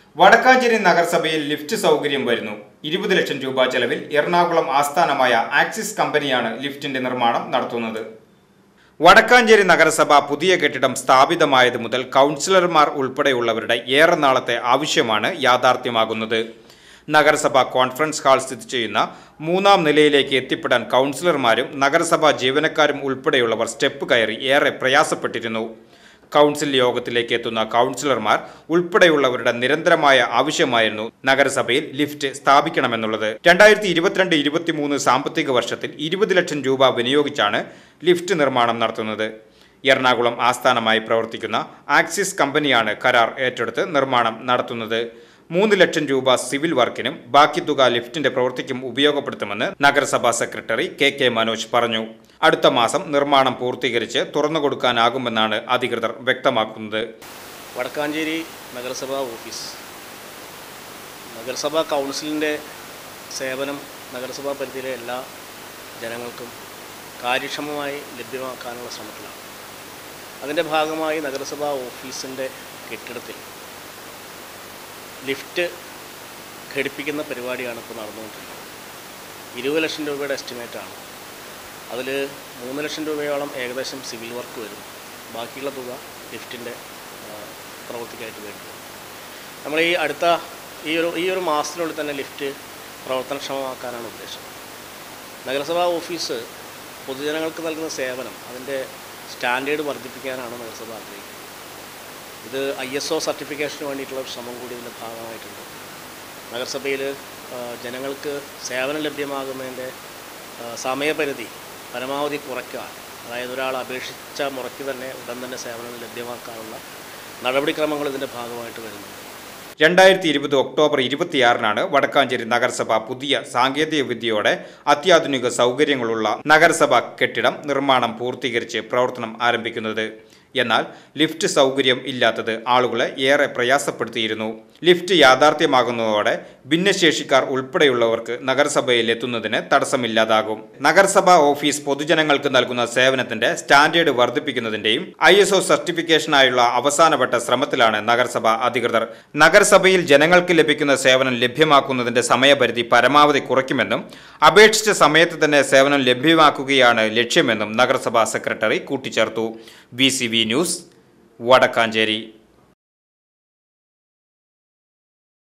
വടക്കാഞ്ചേരി നഗരസഭയിൽ ലിഫ്റ്റ് സൗകര്യം വരുന്നു ഇരുപത് ലക്ഷം രൂപ ചെലവിൽ എറണാകുളം ആസ്ഥാനമായ ആക്സിസ് കമ്പനിയാണ് ലിഫ്റ്റിന്റെ നിർമ്മാണം നടത്തുന്നത് വടക്കാഞ്ചേരി നഗരസഭ പുതിയ കെട്ടിടം സ്ഥാപിതമായത് മുതൽ കൗൺസിലർമാർ ഉൾപ്പെടെയുള്ളവരുടെ ഏറെ നാളത്തെ ആവശ്യമാണ് യാഥാർത്ഥ്യമാകുന്നത് നഗരസഭ കോൺഫറൻസ് ഹാൾ സ്ഥിതി ചെയ്യുന്ന മൂന്നാം നിലയിലേക്ക് എത്തിപ്പെടാൻ കൗൺസിലർമാരും നഗരസഭാ ജീവനക്കാരും ഉൾപ്പെടെയുള്ളവർ സ്റ്റെപ്പ് കയറി ഏറെ പ്രയാസപ്പെട്ടിരുന്നു കൗൺസിൽ യോഗത്തിലേക്ക് എത്തുന്ന കൗൺസിലർമാർ ഉൾപ്പെടെയുള്ളവരുടെ നിരന്തരമായ ആവശ്യമായിരുന്നു നഗരസഭയിൽ ലിഫ്റ്റ് സ്ഥാപിക്കണമെന്നുള്ളത് രണ്ടായിരത്തി ഇരുപത്തിരണ്ട് ഇരുപത്തിമൂന്ന് സാമ്പത്തിക വർഷത്തിൽ ഇരുപത് ലക്ഷം രൂപ വിനിയോഗിച്ചാണ് ലിഫ്റ്റ് നിർമ്മാണം നടത്തുന്നത് എറണാകുളം ആസ്ഥാനമായി പ്രവർത്തിക്കുന്ന ആക്സിസ് കമ്പനിയാണ് കരാർ ഏറ്റെടുത്ത് നിർമ്മാണം നടത്തുന്നത് മൂന്ന് ലക്ഷം രൂപ സിവിൽ വർക്കിനും ബാക്കി തുക ലിഫ്റ്റിന്റെ പ്രവൃത്തിക്കും ഉപയോഗപ്പെടുത്തുമെന്ന് നഗരസഭാ സെക്രട്ടറി കെ കെ മനോജ് പറഞ്ഞു അടുത്ത മാസം നിർമ്മാണം പൂർത്തീകരിച്ച് തുറന്നുകൊടുക്കാനാകുമെന്നാണ് അധികൃതർ വ്യക്തമാക്കുന്നത് വടക്കാഞ്ചേരി നഗരസഭാ ഓഫീസ് നഗരസഭാ കൗൺസിലിൻ്റെ സേവനം നഗരസഭാ പരിധിയിലെ എല്ലാ ജനങ്ങൾക്കും കാര്യക്ഷമമായി ലഭ്യമാക്കാനുള്ള ശ്രമത്തിലാണ് അതിൻ്റെ ഭാഗമായി നഗരസഭാ ഓഫീസിൻ്റെ കെട്ടിടത്തിൽ ലിഫ്റ്റ് ഘടിപ്പിക്കുന്ന പരിപാടിയാണ് ഇപ്പോൾ നടന്നുകൊണ്ടിരിക്കുന്നത് ഇരുപത് ലക്ഷം രൂപയുടെ എസ്റ്റിമേറ്റാണ് അതിൽ മൂന്ന് ലക്ഷം രൂപയോളം ഏകദേശം സിവിൽ വർക്ക് വരും ബാക്കിയുള്ള തുക ലിഫ്റ്റിൻ്റെ പ്രവൃത്തിക്കായിട്ട് വേണ്ടി വരും. നമ്മൾ ഈ അടുത്ത ഈ ഒരു ഈ ഒരു മാസത്തിനുള്ളിൽ തന്നെ ലിഫ്റ്റ് പ്രവർത്തനക്ഷമമാക്കാനാണ് ഉദ്ദേശം നഗരസഭാ ഓഫീസ് പൊതുജനങ്ങൾക്ക് നൽകുന്ന സേവനം അതിൻ്റെ സ്റ്റാൻഡേർഡ് വർദ്ധിപ്പിക്കാനാണ് നഗരസഭ ആഗ്രഹിക്കുന്നത് ഇത് ഐ എസ് ഒ സർട്ടിഫിക്കേഷന് വേണ്ടിയിട്ടുള്ള ഒരു ശ്രമം കൂടി ഇതിൻ്റെ ഭാഗമായിട്ടുണ്ട് നഗരസഭയിൽ ജനങ്ങൾക്ക് സേവനം ലഭ്യമാകുന്നതിൻ്റെ ആ, സമയപരിധി പരമാവധി കുറയ്ക്കാൻ അതായത് ഒരാൾ അപേക്ഷിച്ച മുറയ്ക്ക് തന്നെ ഉടൻ തന്നെ സേവനം ലഭ്യമാക്കാനുള്ള നടപടിക്രമങ്ങൾ ഇതിൻ്റെ ഭാഗമായിട്ട് വരുന്നുണ്ട് രണ്ടായിരത്തി ഇരുപത് ഒക്ടോബർ ഇരുപത്തിയാറിനാണ് വടക്കാഞ്ചേരി നഗരസഭ പുതിയ സാങ്കേതിക വിദ്യയോടെ അത്യാധുനിക സൗകര്യങ്ങളുള്ള നഗരസഭ കെട്ടിടം നിർമ്മാണം പൂർത്തീകരിച്ച് പ്രവർത്തനം ആരംഭിക്കുന്നത് എന്നാൽ ലിഫ്റ്റ് സൗകര്യം ഇല്ലാത്തത് ആളുകളെ ഏറെ പ്രയാസപ്പെടുത്തിയിരുന്നു ലിഫ്റ്റ് യാഥാർത്ഥ്യമാകുന്നതോടെ ഭിന്നശേഷിക്കാർ ഉൾപ്പെടെയുള്ളവർക്ക് നഗരസഭയിൽ എത്തുന്നതിന് തടസ്സമില്ലാതാകും നഗരസഭാ ഓഫീസ് പൊതുജനങ്ങൾക്ക് നൽകുന്ന സേവനത്തിന്റെ സ്റ്റാൻഡേർഡ് വർദ്ധിപ്പിക്കുന്നതിന്റെയും ഐ എസ് ഒ സർട്ടിഫിക്കേഷനായുള്ള അവസാനവട്ട ശ്രമത്തിലാണ് നഗരസഭ അധികൃതർ നഗരസഭയിൽ ജനങ്ങൾക്ക് ലഭിക്കുന്ന സേവനം ലഭ്യമാക്കുന്നതിന്റെ സമയപരിധി പരമാവധി കുറയ്ക്കുമെന്നും അപേക്ഷിച്ച സമയത്ത് തന്നെ സേവനം ലഭ്യമാക്കുകയാണ് ലക്ഷ്യമെന്നും നഗരസഭാ സെക്രട്ടറി കൂട്ടിച്ചേർത്തു ബി ന്യൂസ് വടക്കാഞ്ചേരി